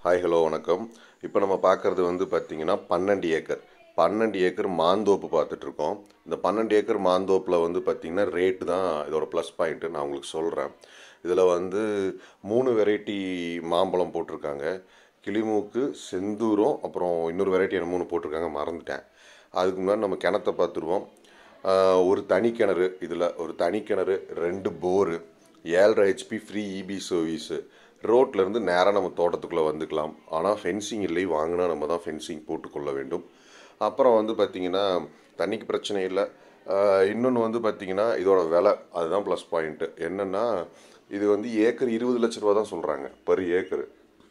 hi hello வணக்கம் இப்போ நம்ம பார்க்குறது வந்து பார்த்திங்கன்னா பன்னெண்டு ஏக்கர் பன்னெண்டு ஏக்கர் மாந்தோப்பு பார்த்துட்ருக்கோம் இந்த பன்னெண்டு ஏக்கர் மாந்தோப்பில் வந்து பார்த்திங்கன்னா ரேட்டு தான் இதோட ப்ளஸ் பாயிண்ட்டு நான் உங்களுக்கு சொல்கிறேன் இதில் வந்து மூணு வெரைட்டி மாம்பழம் போட்டிருக்காங்க கிளிமூக்கு செந்தூரம் அப்புறம் இன்னொரு வெரைட்டி என்ன மூணு போட்டிருக்காங்க மறந்துட்டேன் அதுக்கு முன்னாடி நம்ம கிணத்த பார்த்துருவோம் ஆஹ் ஒரு தனி கிணறு இதில் ஒரு தனி கிணறு ரெண்டு போரு ஏழரை ஹெச்பி ஃப்ரீ இபி சர்வீஸு ரோட்லேருந்து நேராக நம்ம தோட்டத்துக்குள்ளே வந்துக்கலாம் ஆனால் ஃபென்சிங் இல்லை வாங்கினா நம்ம தான் ஃபென்சிங் போட்டுக்கொள்ள வேண்டும் அப்புறம் வந்து பார்த்திங்கன்னா தண்ணிக்கு பிரச்சனை இல்லை இன்னொன்று வந்து பார்த்திங்கன்னா இதோட விலை அதுதான் ப்ளஸ் பாயிண்ட்டு என்னென்னா இது வந்து ஏக்கர் இருபது லட்ச ரூபா தான் சொல்கிறாங்க பர் ஏக்கர்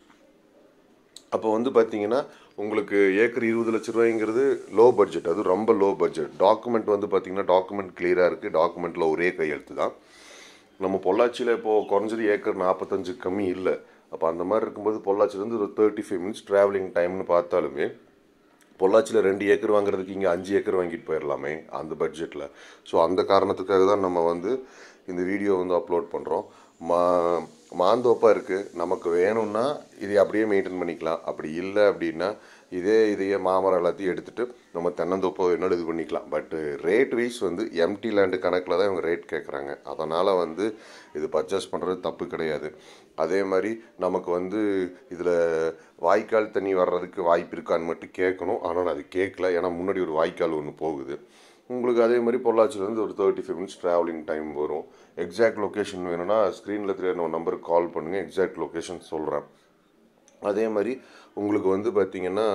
அப்போ வந்து பார்த்தீங்கன்னா உங்களுக்கு ஏக்கர் இருபது லட்ச ரூபாய்ங்கிறது லோ பட்ஜெட் அது ரொம்ப லோ பட்ஜெட் டாக்குமெண்ட் வந்து பார்த்தீங்கன்னா டாக்குமெண்ட் கிளியராக இருக்குது டாக்குமெண்ட்டில் ஒரே கையெழுத்து தான் நம்ம பொள்ளாச்சியில் இப்போது குறைஞ்சது ஏக்கர் நாற்பத்தஞ்சு கம்மி இல்லை அப்போ அந்த மாதிரி இருக்கும்போது பொள்ளாச்சிலேருந்து ஒரு தேர்ட்டி ஃபைவ் மினிட்ஸ் ட்ராவலிங் டைம்னு பார்த்தாலுமே பொள்ளாச்சியில் ரெண்டு ஏக்கர் வாங்குறதுக்கு இங்கே அஞ்சு ஏக்கர் வாங்கிட்டு போயிடலாமே அந்த பட்ஜெட்டில் ஸோ அந்த காரணத்துக்காக தான் நம்ம வந்து இந்த வீடியோ வந்து அப்லோட் பண்ணுறோம் மா மாந்தோப்பாக இருக்குது நமக்கு வேணும்னா இதை அப்படியே மெயின்டைன் பண்ணிக்கலாம் அப்படி இல்லை அப்படின்னா இதே இதையே மாமரம் எல்லாத்தையும் எடுத்துகிட்டு நம்ம தென்னந்தோப்போ என்னோட இது பண்ணிக்கலாம் பட்டு ரேட் வைஸ் வந்து எம்டி லேண்டு கணக்கில் தான் இவங்க ரேட் கேட்குறாங்க அதனால் வந்து இது பர்ச்சேஸ் பண்ணுறது தப்பு கிடையாது அதே மாதிரி நமக்கு வந்து இதில் வாய்க்கால் தண்ணி வர்றதுக்கு வாய்ப்பு இருக்கான்னு மட்டும் கேட்கணும் ஆனால் நான் அது கேட்கல ஏன்னா முன்னாடி ஒரு வாய்க்கால் ஒன்று போகுது உங்களுக்கு அதே மாதிரி பொள்ளாச்சிலேருந்து ஒரு thirty five minutes travelling time வரும் எக்ஸாக்ட் லொக்கேஷன் வேணும்னா ஸ்க்ரீனில் தெரியாத நம்பருக்கு கால் பண்ணுங்கள் எக்ஸாக்ட் லொக்கேஷன் சொல்கிறேன் அதே மாதிரி உங்களுக்கு வந்து பார்த்திங்கன்னா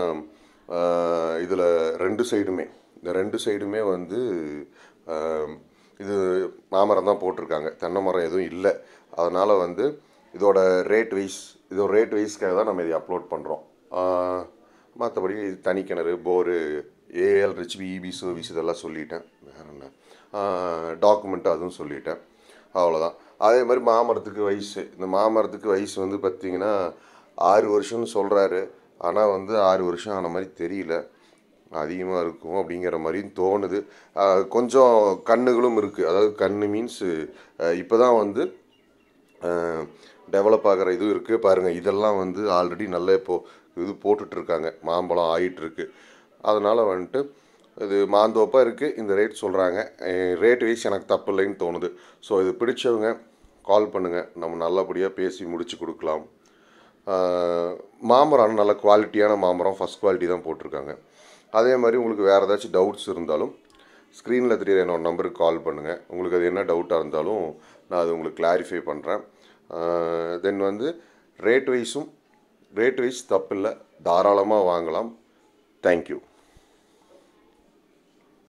இதில் ரெண்டு சைடுமே இந்த ரெண்டு சைடுமே வந்து ஆஹ், இது மாமரம் தான் போட்டிருக்காங்க தென்னை மரம் எதுவும் இல்லை அதனால் வந்து இதோட ரேட் வைஸ் இதோட ரேட் வைஸ்க்காக தான் நம்ம இதை அப்லோட் பண்ணுறோம் மற்றபடி தனி கிணறு bore AL HP EB service இதெல்லாம் சொல்லிட்டேன் வேற என்ன டாக்குமெண்ட் அதுவும் சொல்லிட்டேன் அவ்வளோதான் அதே மாதிரி மாமரத்துக்கு வயசு இந்த மாமரத்துக்கு வயசு வந்து பார்த்திங்கன்னா ஆறு வருஷம்னு சொல்கிறாரு ஆனால் வந்து ஆறு வருஷம் ஆன மாதிரி தெரியல அதிகமாக இருக்கும் அப்படிங்கிற மாதிரியும் தோணுது ஆஹ் கொஞ்சம் கண்ணுகளும் இருக்குது அதாவது கண்ணு மீன்ஸு இப்போ தான் வந்து டெவலப் ஆகிற இதுவும் இருக்குது பாருங்கள் இதெல்லாம் வந்து ஆல்ரெடி நல்ல இப்போது இது போட்டுட்ருக்காங்க மாம்பழம் ஆயிட்டுருக்கு அதனால் வந்துட்டு இது மாந்தோப்பாக இருக்குது இந்த ரேட் சொல்கிறாங்க ரேட் வைஸ் எனக்கு தப்பு இல்லைன்னு தோணுது ஸோ இது பிடிச்சவங்க கால் பண்ணுங்கள் நம்ம நல்லபடியாக பேசி முடிச்சு கொடுக்கலாம் ஆஹ் மாமரம் நல்ல குவாலிட்டியான மாமரம் ஃபஸ்ட் குவாலிட்டி தான் போட்டிருக்காங்க அதே மாதிரி உங்களுக்கு வேறு ஏதாச்சும் டவுட்ஸ் இருந்தாலும் ஸ்க்ரீனில் தெரியுற என்னோட நம்பருக்கு கால் பண்ணுங்கள் உங்களுக்கு அது என்ன டவுட்டாக இருந்தாலும் நான் அது உங்களுக்கு கிளாரிஃபை பண்ணுறேன் தென் வந்து ரேட் வைஸும் ரேட் வைஸ் தப்பில்லை தாராளமாக வாங்கலாம் தேங்க்யூ